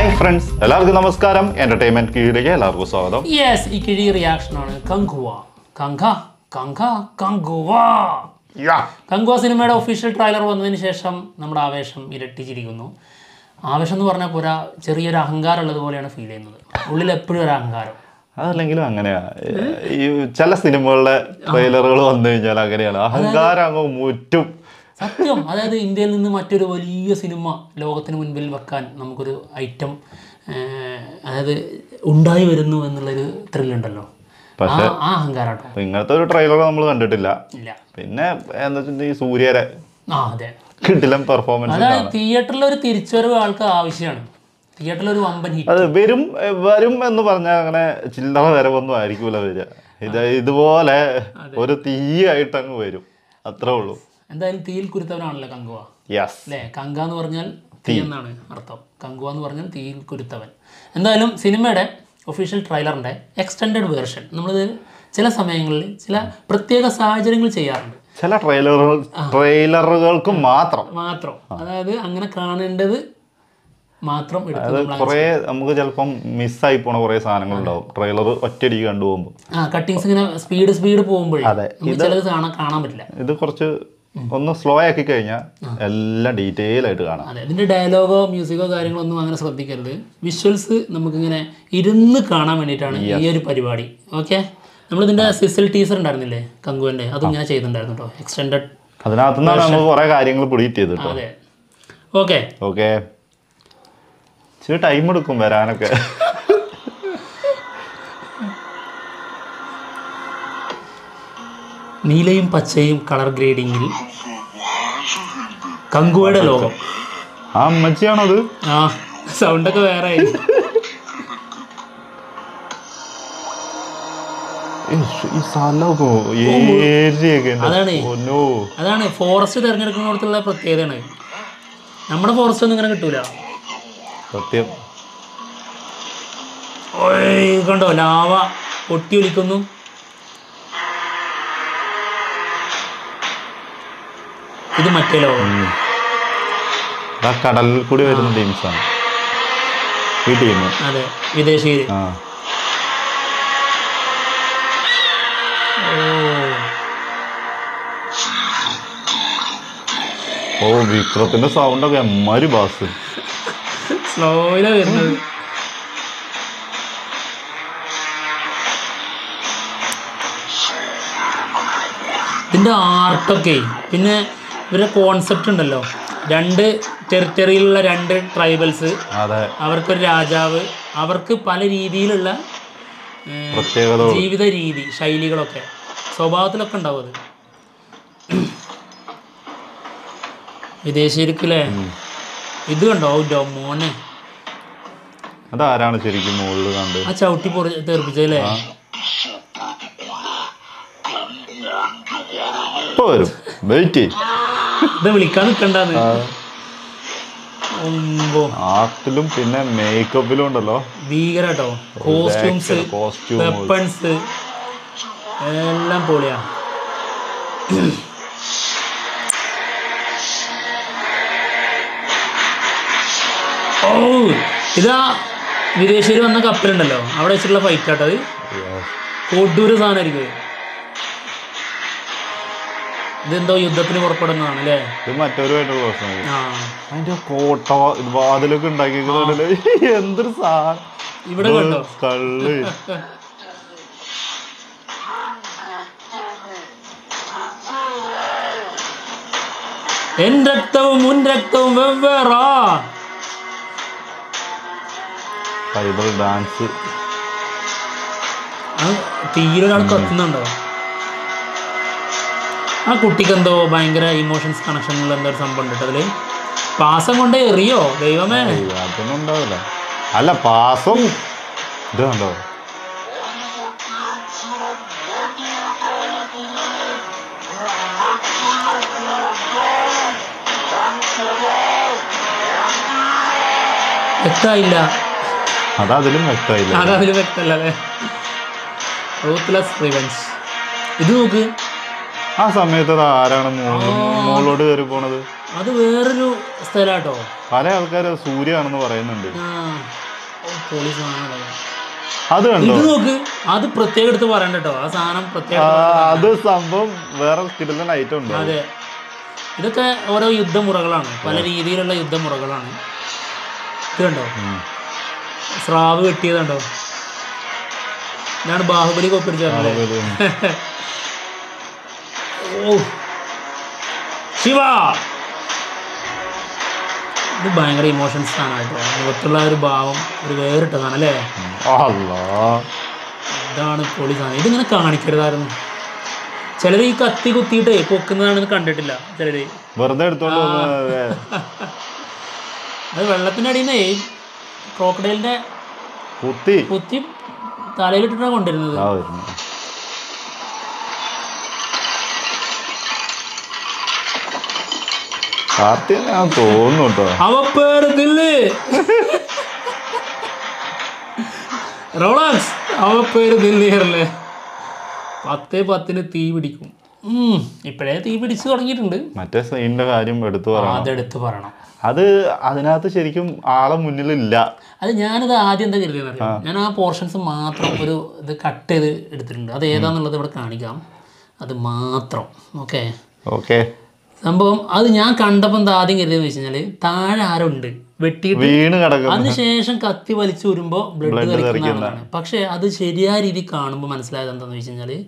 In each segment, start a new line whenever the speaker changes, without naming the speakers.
Hi friends എല്ലാവർക്കും നമസ്കാരം entertainment കീഴിലേക്ക് എല്ലാവർക്കും സ്വാഗതം
യെസ് ഈ കിഴി റിയാക്ഷനാണ് കങ്കുവ കങ്ക കങ്ക കങ്കുവ കങ്കുവ സിനിമയുടെ ഒഫീഷ്യൽ ട്രailer വന്നതിന് ശേഷം നമ്മുടെ ആവേശം ഇരട്ടിച്ചിരിക്കുന്നു ആവേശം എന്ന് പറഞ്ഞാൽ പോരാ ചെറിയൊരു അഹങ്കാരം ഉള്ളത് പോലെയാണ് ഫീൽ ചെയ്യുന്നത് ഉള്ളിൽ എപ്പോഴും ഒരു അഹങ്കാരം
അതല്ലെങ്കിലും അങ്ങനെയാ ഈ ചില സിനിമകളുടെ ട്രെയിലറുകൾ വന്നു കഴിഞ്ഞാൽ അങ്ങനെയാണ് അഹങ്കാരം അങ്ങ് മുറ്റും
സത്യം അതായത് ഇന്ത്യയിൽ നിന്ന് മറ്റൊരു വലിയ സിനിമ ലോകത്തിന് മുൻപിൽ വെക്കാൻ നമുക്കൊരു ഐറ്റം അതായത് ഉണ്ടായി വരുന്നു എന്നുള്ളൊരു ത്രില്ലുണ്ടല്ലോ ആ ആ അഹങ്കാരം കേട്ടോ
അപ്പൊ ഇങ്ങനത്തെ ഒരു ട്രെയിലർ നമ്മൾ കണ്ടിട്ടില്ല
ഇല്ല
പിന്നെ എന്താ വെച്ചിട്ടുണ്ടെങ്കിൽ സൂര്യരെ
ആ അതെ
കിട്ടിലും പെർഫോമൻസ്
അതായത് തിയേറ്ററിൽ ഒരു തിരിച്ചുവരവ് ആൾക്ക് ആവശ്യമാണ് തിയേറ്ററിൽ ഒരു വമ്പൻ ഹിറ്റ്
അത് വരും എ, വരും എന്ന് പറഞ്ഞാൽ അങ്ങനെ ചില്ലറ വരവൊന്നും ആയിരിക്കൂല വരിക ഇത് ഇതുപോലെ ഒരു തീയായിട്ട് അങ്ങ് വരും അത്രേ ഉള്ളൂ
എന്തായാലും തീയിൽ കുരുത്തവനാണല്ലോ കങ്കുവ
യെസ്
അല്ലേ കങ്ക എന്ന് പറഞ്ഞാൽ തീ എന്നാണ് അർത്ഥം കങ്കുവ എന്ന് പറഞ്ഞാൽ തീയിൽ കുരുത്തവൻ എന്തായാലും സിനിമയുടെ ഒഫീഷ്യൽ ട്രailerന്റെ എക്സ്റ്റെൻഡഡ് വേർഷൻ നമ്മളിത് ചില സമയങ്ങളിൽ ചില പ്രത്യേക സാഹചര്യങ്ങൾ ചെയ്യാറുണ്ട്
ചില ട്രെയിലറുകൾ ട്രെയിലറുകൾക്ക് മാത്രം
മാത്രം അതായത് അങ്ങനെ കാണേണ്ടത് മാത്രം എടുത്ത്
അത്
നമ്മൾ
കുറേ നമുക്ക് ചിലപ്പം മിസ്സായി പോണ കുറേ സാധനങ്ങൾ ഉണ്ടാവും ട്രെയിലർ ഒറ്റയടിക്ക് കണ്ടുപോകുമ്പോൾ
ആ കട്ടിങ്സ് ഇങ്ങനെ സ്പീഡ് സ്പീഡ് പോകുമ്പോഴേ
അതെ.
നമുക്ക് ചിലത് കാണാൻ കാണാൻ പറ്റില്ല
ഇത് കുറച്ച് ഒന്ന് സ്ലോ ആക്കി കഴിഞ്ഞാൽ എല്ലാം ഡീറ്റെയിൽ ആയിട്ട് കാണാം
അതെ ഇതിൻ്റെ ഡയലോഗോ മ്യൂസിക്കോ കാര്യങ്ങളോ ഒന്നും അങ്ങനെ ശ്രദ്ധിക്കരുത് വിഷ്വൽസ് നമുക്കിങ്ങനെ ഇരുന്ന് കാണാൻ വേണ്ടിയിട്ടാണ് ഈ ഒരു പരിപാടി ഓക്കെ നമ്മളിതിൻ്റെ സിസിൽ ടീസർ ഉണ്ടായിരുന്നില്ലേ കങ്കുവിൻ്റെ അതും ഇങ്ങനെ ചെയ്തിട്ടുണ്ടായിരുന്നു കേട്ടോ എക്സ്റ്റെൻഡഡ്
അതിനകത്തു നിന്നാണ് നമ്മൾ കുറേ കാര്യങ്ങൾ പ്രീറ്റ് ചെയ്ത് കേട്ടോ
അതെ ഓക്കെ
ഓക്കെ ഇച്ചിരി ടൈം എടുക്കും വരാനൊക്കെ
നീലയും പച്ചയും കളർ ഗ്രേഡിങ്ങിൽ കങ്കുവയുടെ ലോകം
ആ അമ്മച്ചിയാണത്
ആ സൗണ്ടൊക്കെ വേറെ ആയി
ഇഷ്, ഈ സ്ഥലമൊക്കെ ഏരിയൊക്കെ
അതാണ്.
ഒന്നോ
അതാണ് ഫോറസ്റ്റ് തിരഞ്ഞെടുക്കുന്നിടത്തുള്ള പ്രത്യേകതയാണ് നമ്മുടെ ഫോറസ്റ്റ് ഒന്നും ഇങ്ങനെ കിട്ടൂല
സത്യം
ഓയ് കണ്ടോ ലാവ പൊട്ടി ഒലിക്കുന്നു ഇത് മറ്റേ ലോകം
ആ കടലിൽ കൂടി വരുന്ന ടീംസാണ് ഈ ടീം
അതെ വിദേശീയര്
ആ
ഓ
ഓ വിക്രത്തിന്റെ സൗണ്ടൊക്കെ എമ്മാരി ബാസ്
സ്ലോയിലാ വരുന്നത് ഇതിന്റെ ആർട്ടൊക്കെ പിന്നെ ഇവരുടെ കോൺസെപ്റ്റ് ഉണ്ടല്ലോ രണ്ട് ടെറിറ്ററിയിലുള്ള രണ്ട് ട്രൈബൽസ്
അതെ
അവർക്കൊരു രാജാവ് അവർക്ക് പല രീതിയിലുള്ള ഏർ,
പ്രത്യേകത
ജീവിത രീതി ശൈലികളൊക്കെ സ്വഭാവത്തിലൊക്കെ ഉണ്ടാവും അത് വിദേശീയർക്കല്ലേ ഇത് കണ്ടോ ഔ, മോനെ
അതാരാണ് ശരിക്കും മുകളിൽ കണ്ട്
ആ ചവിട്ടി പൊറി തെറിപ്പിച്ചല്ലേ
ഇപ്പൊ വരും വെയിറ്റ്
ഇത് വിളിക്കാൻ നിൽക്കണ്ടെന്ന് ഒമ്പോ
ആർട്ടിലും പിന്നെ മേക്കപ്പിലും ഉണ്ടല്ലോ
ഭീകരാട്ടോ കോസ്റ്റ്യൂംസ്
കോസ്റ്റ്യൂം
വെപ്പൺസ് എല്ലാം പൊളിയാ ഓ ഇതാ വിദേശീയർ വന്ന കപ്പലുണ്ടല്ലോ അവിടെ വെച്ചിട്ടുള്ള ഫൈറ്റ് ആട്ടോ അത് കൊടൂര സാധനമായിരിക്കും ഇത്. ഇതെന്തോ യുദ്ധത്തിന് പുറപ്പെടുന്നതാണ് അല്ലേ
ഇത് മറ്റൊരുമായിട്ടുള്ള പ്രശ്നം
ആ
അതിന്റെ കോട്ട ഇത് വാതിലൊക്കെ ഉണ്ടാക്കിയിട്ടുണ്ടല്ലോ എന്തൊരു സാധനം
ഇവിടെ കണ്ടോ
കള്ള്
എൻ രക്തവും മുൻ രക്തവും വെവ്വേറാ
ഫൈബർ ഡാൻസ്
ആ തീരൊരാൾ കത്തുന്നുണ്ടോ ആ കുട്ടിക്ക് എന്തോ ഭയങ്കര ഇമോഷൻസ് കണക്ഷനുള്ള എന്തോ ഒരു സംഭവം ഉണ്ട് അതില് പാസം കൊണ്ട് എറിയോ ദൈവമേ
അതൊന്നും ഉണ്ടാവില്ല അല്ല പാസം ഇത് കണ്ടോ
വ്യക്തമായില്ല
അതതിലും വ്യക്തമായില്ല
അതതിൽ വ്യക്തമല്ല അല്ലേ റൂത്ത്ലെസ് റിവെഞ്ച് ഇത് നോക്ക്
ആ സമയത്ത് അത് ആരാണ് മുകളിൽ മുകളിലോട്ട് കയറി പോണത്
അത് വേറൊരു സ്ഥലാട്ടോ
പല ആൾക്കാരും സൂര്യാണെന്ന് പറയുന്നുണ്ട്
ആ ഓ, പൊളി സാധനം
അത് കണ്ടോ
ഇത് നോക്ക് അത് പ്രത്യേകം എടുത്ത് പറയണ്ട കേട്ടോ ആ സാധനം പ്രത്യേകം
ആ, അത് സംഭവം വേറെ കിട്ടുന്ന ഐറ്റം ഉണ്ട്
അതെ ഇതൊക്കെ ഓരോ യുദ്ധമുറകളാണ് പല രീതിയിലുള്ള യുദ്ധമുറകളാണ് ഇത് കണ്ടോ
ഉം.
സ്രാവ് വെട്ടിയതുണ്ടോ ഇതാണ് ബാഹുബലി കൊപ്പിടിച്ചത് ഓ ശിവ ഇത് ഭയങ്കര ഇമോഷൻസ് ആണ് കേട്ടോ മുഖത്തുള്ള ഒരു ഭാവം ഒരു വേറിട്ട സാധനം അല്ലേ
അല്ലാ
ഇതാണ് പൊളി സാധനം ഇതിങ്ങനെ കാണിക്കരുതായിരുന്നു ചിലർ ഈ കത്തി കുത്തിയിട്ട് പൊക്കുന്നതാണെന്ന് കണ്ടിട്ടില്ല ചിലര്
വെറുതെ എടുത്തോണ്ട് വന്നത്
അത് വെള്ളത്തിനടിയിൽ നിന്ന് ക്രോക്കഡൈലിന്റെ
കുത്തി
കുത്തി തലയിലിട്ടിട്ടാണ് കൊണ്ടിരുന്നത്
ആ വരുന്നു കാർത്തി ഞാൻ തോന്നുന്നു കേട്ടോ
അവ പേര് ദില്ല് റോളാക്സ് അവ പേര് ദില്ലിയറല്ലേ പത്തേ പത്തിന് തീ പിടിക്കും ഉം, ഇപ്പോഴേ തീ പിടിച്ചു തുടങ്ങിയിട്ടുണ്ട്
മറ്റേ സൈനിന്റെ കാര്യം എടുത്തു പറയണം
അതെടുത്ത് പറയണം
അത് അതിനകത്ത് ശരിക്കും ആളെ മുന്നിലില്ല
അത് ഞാനത് ആദ്യം എന്താ കരുതിയെന്ന് അറിയാം ഞാൻ ആ പോർഷൻസ് മാത്രം ഒരു ഇത് കട്ട് ചെയ്ത് എടുത്തിട്ടുണ്ട് അത് ഏതാന്നുള്ളത് ഇവിടെ കാണിക്കാം അത് മാത്രം ഓക്കെ
ഓക്കെ
സംഭവം അത് ഞാൻ കണ്ടപ്പോൾ എന്താ ആദ്യം കരുതിയെന്ന് വെച്ച് കഴിഞ്ഞാൽ താഴെ ആരോ ഉണ്ട് വെട്ടിയിട്ട്
വീണ് കിടക്കുന്നു
അതിനുശേഷം കത്തി വലിച്ചു വരുമ്പോൾ ബ്ലഡ് തെറിക്കുന്നതാണ് പക്ഷേ അത് ശരിയായ രീതിയിൽ കാണുമ്പോൾ മനസ്സിലായത് എന്താണെന്ന് വെച്ച് കഴിഞ്ഞാൽ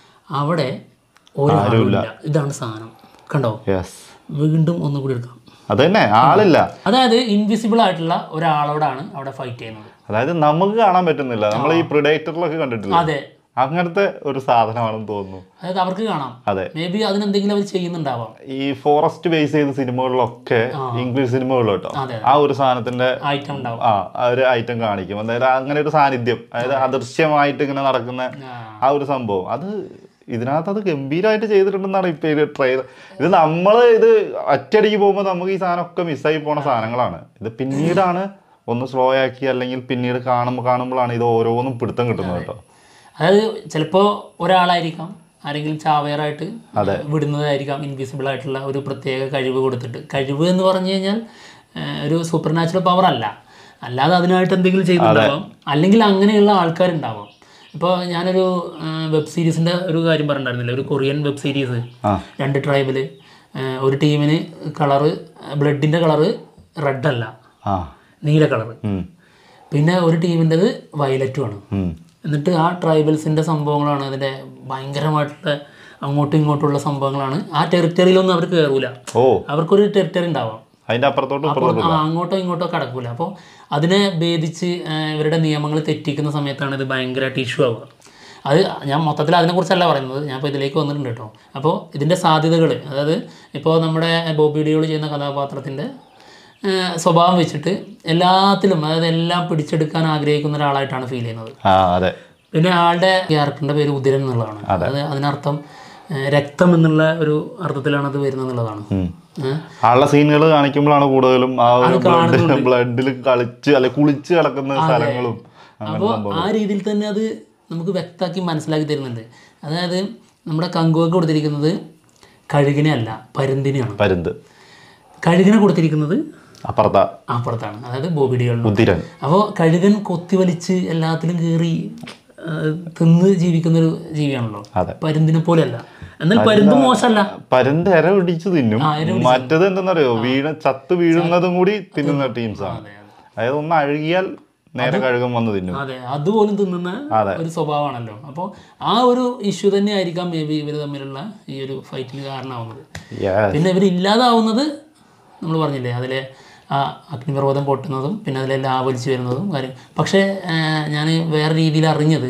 അവിടെ ഒരാളുമില്ല ഇതാണ് സാധനം കണ്ടോ
യെസ്
വീണ്ടും ഒന്നുകൂടി എടുക്കാം
അത് തന്നെ ആളില്ല
അതായത് ഇൻവിസിബിൾ ആയിട്ടുള്ള ഒരാളോടാണ് അവിടെ ഫൈറ്റ് ചെയ്യുന്നത്
അതായത് നമുക്ക് കാണാൻ പറ്റുന്നില്ല നമ്മൾ ഈ പ്രിഡേറ്ററിലൊക്കെ കണ്ടിട്ടില്ല
അതെ
അങ്ങനത്തെ ഒരു സാധനമാണെന്ന് തോന്നുന്നു
അതായത് അവർക്ക് കാണാം
അതെ
മേ ബി അതിനെന്തെങ്കിലും അവർ ചെയ്യുന്നുണ്ടാവാം
ഈ ഫോറസ്റ്റ് ബേസ് ചെയ്ത സിനിമകളിലൊക്കെ ഇംഗ്ലീഷ് സിനിമകൾ കേട്ടോ
അതെ,
ആ ഒരു സാധനത്തിന്റെ
ഐറ്റം ഉണ്ടാവും
ആ ആ ഒരു ഐറ്റം കാണിക്കും അതായത് അങ്ങനെ ഒരു സാന്നിധ്യം അതായത് അദൃശ്യമായിട്ട് ഇങ്ങനെ നടക്കുന്ന
ആ.
ആ ഒരു സംഭവം അത് ഇതിനകത്ത് അത് ഗംഭീരമായിട്ട് ചെയ്തിട്ടുണ്ടെന്നാണ് ഇപ്പൊ ഇത് ട്രെയിലർ ഇത് നമ്മൾ ഇത് ഒറ്റയടിക്ക് പോകുമ്പോൾ നമുക്ക് ഈ സാധനമൊക്കെ മിസ്സായി പോണ സാധനങ്ങളാണ് ഇത് പിന്നീടാണ് ഒന്ന് സ്ലോ ആക്കി അല്ലെങ്കിൽ പിന്നീട് കാണുമ്പോൾ കാണുമ്പോഴാണ് ഇത് ഓരോന്നും പിടുത്തം കിട്ടുന്നത് കേട്ടോ
അതായത് ചിലപ്പോൾ ഒരാളായിരിക്കാം ആരെങ്കിലും ചാവേറായിട്ട് വിടുന്നതായിരിക്കാം ഇൻവിസിബിൾ ആയിട്ടുള്ള ഒരു പ്രത്യേക കഴിവ് കൊടുത്തിട്ട് കഴിവ് എന്ന് പറഞ്ഞു കഴിഞ്ഞാൽ ആ, ഒരു സൂപ്പർ നാച്ചുറൽ പവർ അല്ല അല്ലാതെ അതിനായിട്ട് എന്തെങ്കിലും ചെയ്യുന്നുണ്ടാവാം അല്ലെങ്കിൽ അങ്ങനെയുള്ള ആൾക്കാരുണ്ടാവാം ഇപ്പോൾ ഞാനൊരു വെബ് സീരീസിൻ്റെ ഒരു കാര്യം പറഞ്ഞിട്ടുണ്ടായിരുന്നില്ല ഒരു കൊറിയൻ വെബ് സീരീസ്
ആ
രണ്ട് ട്രൈബിൽ ഒരു ടീമിന് കളറ് ബ്ലഡിൻ്റെ കളറ് റെഡ് അല്ല
ആ
നീല കളറ്
ഉം,
പിന്നെ ഒരു ടീമിൻ്റെത് വയലറ്റുമാണ്
ഉം.
എന്നിട്ട് ആ ട്രൈബൽസിൻ്റെ സംഭവങ്ങളാണ് അതിൻ്റെ ഭയങ്കരമായിട്ടുള്ള അങ്ങോട്ടും ഇങ്ങോട്ടുള്ള സംഭവങ്ങളാണ് ആ ടെറിറ്ററിയിലൊന്നും അവർ കയറൂല
ഓ
അവർക്കൊരു ടെറിറ്ററി ഉണ്ടാവാം
അതിന്റെ അപ്പുറത്തോട്ടും ഇപ്പുറത്തോട്ടും
ആ, അങ്ങോട്ടോ ഇങ്ങോട്ടോ കടക്കൂല അപ്പോൾ അതിനെ ഭേദിച്ച് ആ, ഇവരുടെ നിയമങ്ങൾ തെറ്റിക്കുന്ന സമയത്താണ് ഇത് ഭയങ്കരമായിട്ട് ഇഷ്യൂ ആവുക അത് ഞാൻ മൊത്തത്തിൽ അതിനെക്കുറിച്ചല്ല പറയുന്നത് ഞാൻ ഇപ്പോൾ ഇതിലേക്ക് വന്നിട്ടുണ്ട് കേട്ടോ അപ്പോൾ ഇതിൻ്റെ സാധ്യതകൾ അതായത് ഇപ്പോൾ നമ്മുടെ ബോബി ഡിയോൾ ചെയ്യുന്ന കഥാപാത്രത്തിൻ്റെ ആ, സ്വഭാവം വെച്ചിട്ട് എല്ലാത്തിലും അതായത് എല്ലാം പിടിച്ചെടുക്കാൻ ആഗ്രഹിക്കുന്ന ഒരാളായിട്ടാണ് ഫീൽ ചെയ്യുന്നത്
ആ അതെ
പിന്നെ ആളുടെ ക്യാരക്ടറിൻ്റെ പേര് ഉദിരൻ എന്നുള്ളതാണ് അത് അതിനർത്ഥം ആ, രക്തം എന്നുള്ള ഒരു അർത്ഥത്തിലാണ് അത് വരുന്നത് എന്നുള്ളതാണ്
ഉം.
ഏഹ്
ആളുടെ സീനുകൾ കാണിക്കുമ്പോഴാണ് കൂടുതലും ആ ഒരു ബ്ലഡ് ബ്ലഡിൽ കളിച്ച് അല്ലെ കുളിച്ച് കിടക്കുന്ന സ്ഥലങ്ങളും അങ്ങനെ
അപ്പോൾ ആ രീതിയിൽ തന്നെ അത് നമുക്ക് വ്യക്തമാക്കി മനസ്സിലാക്കി തരുന്നുണ്ട് അതായത് നമ്മുടെ കങ്കുവൊക്കെ കൊടുത്തിരിക്കുന്നത് കഴുകിനെ അല്ല പരുന്തിനെയാണ്
പരുന്ത്
കഴുകിനെ കൊടുത്തിരിക്കുന്നത്
അപ്പുറത്ത
അപ്പുറത്താണ് അതായത് ബോബിഡികളിലും
ഉദിരൻ
അപ്പോൾ കഴുകൻ കൊത്തിവലിച്ച് എല്ലാത്തിലും കയറി ആ, തിന്ന് ജീവിക്കുന്ന ഒരു ജീവിയാണല്ലോ
അതെ.
പരുന്തിനെ പോലെയല്ല എന്നാൽ പരുന്ത് മോശമല്ല
പരുന്ത് എര പിടിച്ച് തിന്നും മറ്റത് എന്തെന്നറിയോ വീണ ചത്ത് വീഴുന്നതും കൂടി തിന്നുന്ന ടീംസ് ആണ്
അതെ അതെ
അതായത് ഒന്ന് അഴുകിയാൽ നേരെ കഴുകം വന്ന് തിന്നും
അതെ അതുപോലും തിന്നുന്ന
അതെ.
ഒരു സ്വഭാവമാണല്ലോ അപ്പോൾ ആ ഒരു ഇഷ്യൂ തന്നെ ആയിരിക്കാം മേ ബി ഇവർ തമ്മിലുള്ള ഈ ഒരു ഫൈറ്റിന് കാരണമാവുന്നത്
Yes.
പിന്നെ ഇവർ ഇല്ലാതാവുന്നത് നമ്മൾ പറഞ്ഞില്ലേ അതിലെ ആ അഗ്നിപർവ്വതം പൊട്ടുന്നതും പിന്നെ അതിലെ ലാവലിച്ച് വരുന്നതും കാര്യം പക്ഷേ ഞാൻ വേറെ രീതിയിൽ അറിഞ്ഞത്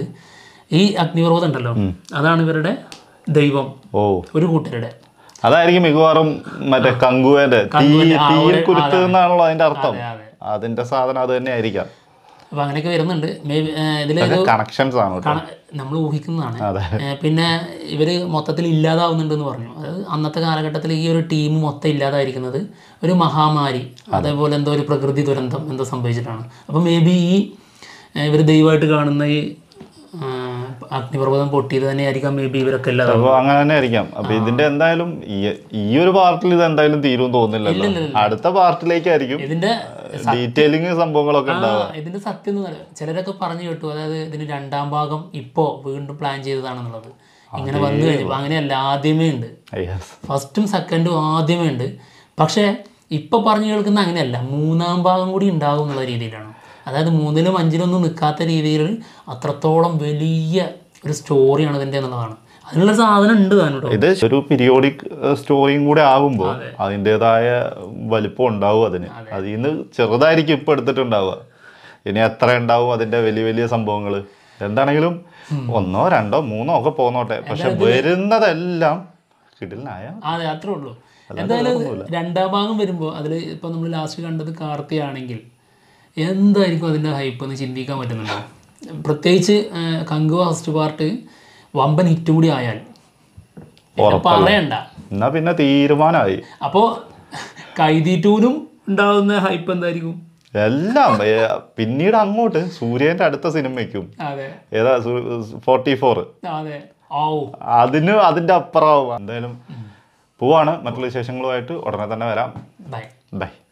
ഈ അഗ്നിപർവ്വതം ഉണ്ടല്ലോ അതാണ് ഇവരുടെ ദൈവം
ഓ
ഒരു കൂട്ടരുടെ
അതായിരിക്കും മിക്കവാറും മറ്റേ കങ്കുവേന്റെ തീ
കങ്കുവിന്റെ ആ
തീയിൽ
ഒരു-
കുരുത്ത് എന്നാണല്ലോ അതിന്റെ അർത്ഥം
അതെ അതെ
അതിന്റെ സാധനം അത് തന്നെ ആയിരിക്കാം
അപ്പോൾ അങ്ങനെയൊക്കെ വരുന്നുണ്ട് മേ ബി ഇതിൽ
കണക്ഷൻസ് ആണ് കേട്ടോ
നമ്മൾ ഊഹിക്കുന്നതാണ്
അതെ.
ഏ, പിന്നെ ഇവർ മൊത്തത്തിൽ ഇല്ലാതാവുന്നുണ്ടെന്ന് പറഞ്ഞു അതായത് അന്നത്തെ കാലഘട്ടത്തിൽ ഈ ഒരു ടീം മൊത്തം ഇല്ലാതായിരിക്കുന്നത് ഒരു മഹാമാരി അതേപോലെ എന്തോ ഒരു പ്രകൃതി ദുരന്തം എന്തോ സംഭവിച്ചിട്ടാണ് അപ്പോൾ മേ ബി ഈ ഇവർ ദൈവമായിട്ട് കാണുന്ന ഈ ആ, അഗ്നിപർവ്വതം പൊട്ടിയത് തന്നെയായിരിക്കാം മേ ബി ഇവരൊക്കെ എല്ലാവരും
അപ്പൊ അങ്ങനെ തന്നെ ആയിരിക്കാം അപ്പൊ ഇതിന്റെ എന്തായാലും ഈ- ഈ ഒരു പാർട്ടിൽ ഇത് എന്തായാലും തീരും തോന്നുന്നില്ലല്ലോ അടുത്ത പാർട്ടിലേക്കായിരിക്കും
ഇതിന്റെ
ഡീറ്റെയിലിംഗ് സംഭവങ്ങളൊക്കെ
ആ
ഉണ്ടാവുക
ഇതിന്റെ സത്യം എന്ന് പറയാം ചിലരൊക്കെ പറഞ്ഞു കേട്ടു അതായത് ഇതിന് രണ്ടാം ഭാഗം ഇപ്പോ വീണ്ടും പ്ലാൻ ചെയ്തതാണെന്നുള്ളത് ഇങ്ങനെ വന്നു കഴിഞ്ഞപ്പോൾ അങ്ങനെയല്ല ആദ്യമേ ഉണ്ട്
Yes.
ഫസ്റ്റും സെക്കൻഡും ആദ്യമേ ഉണ്ട് പക്ഷേ ഇപ്പൊ പറഞ്ഞു കേൾക്കുന്ന അങ്ങനെയല്ല മൂന്നാം ഭാഗം കൂടി ഉണ്ടാകും എന്നുള്ള രീതിയിലാണ് അതായത് മൂന്നിലും അഞ്ചിലും ഒന്നും നിൽക്കാത്ത രീതിയിൽ അത്രത്തോളം വലിയ ഒരു സ്റ്റോറിയാണ് ഇതിൻ്റെ എന്നുള്ളതാണ് അതിനുള്ള സാധനം ഉണ്ട് താനും കേട്ടോ
ഇത് ഒരു പീരിയോഡിക് സ്റ്റോറിയും കൂടെ ആകുമ്പോൾ അതിൻ്റെതായ വലിപ്പം ഉണ്ടാവും അതിന് അതിൽ നിന്ന് ചെറുതായിരിക്കും ഇപ്പൊ എടുത്തിട്ടുണ്ടാവുക ഇനി എത്ര ഉണ്ടാവും അതിന്റെ വലിയ വലിയ സംഭവങ്ങൾ എന്താണെങ്കിലും ഒന്നോ രണ്ടോ മൂന്നോ ഒക്കെ പോന്നോട്ടെ പക്ഷെ വരുന്നതെല്ലാം കിടിലനായ
അതെ അത്രേ ഉള്ളൂ എന്തായാലും രണ്ടാം ഭാഗം വരുമ്പോൾ അതിൽ ഇപ്പം നമ്മൾ ലാസ്റ്റ് കണ്ടത് കാർത്തിയാണെങ്കിൽ എന്തായിരിക്കും അതിൻ്റെ ഹൈപ്പ് എന്ന് ചിന്തിക്കാൻ പറ്റുന്നുണ്ടോ പ്രത്യേകിച്ച് കങ്കുവ ഫസ്റ്റ് പാർട്ട് വമ്പൻ ഹിറ്റും കൂടി ആയാൽ പിന്നെ പറയണ്ട
എന്നാ പിന്നെ തീരുമാനമായി
അപ്പോൾ കൈതീറ്റൂനും ഉണ്ടാകുന്ന ഹൈപ്പ് എന്തായിരിക്കും
എല്ലാം ഏ, പിന്നീട് അങ്ങോട്ട് സൂര്യന്റെ അടുത്ത സിനിമയ്ക്കും
അതെ
ഏതാ ഫോർട്ടി ഫോർ
അതെ ഓ
അതിന് അതിന്റെ അപ്പുറമാവും എന്തായാലും പോവാണ് മറ്റുള്ള വിശേഷങ്ങളുമായിട്ട് ഉടനെ തന്നെ വരാം
ബൈ
ബൈ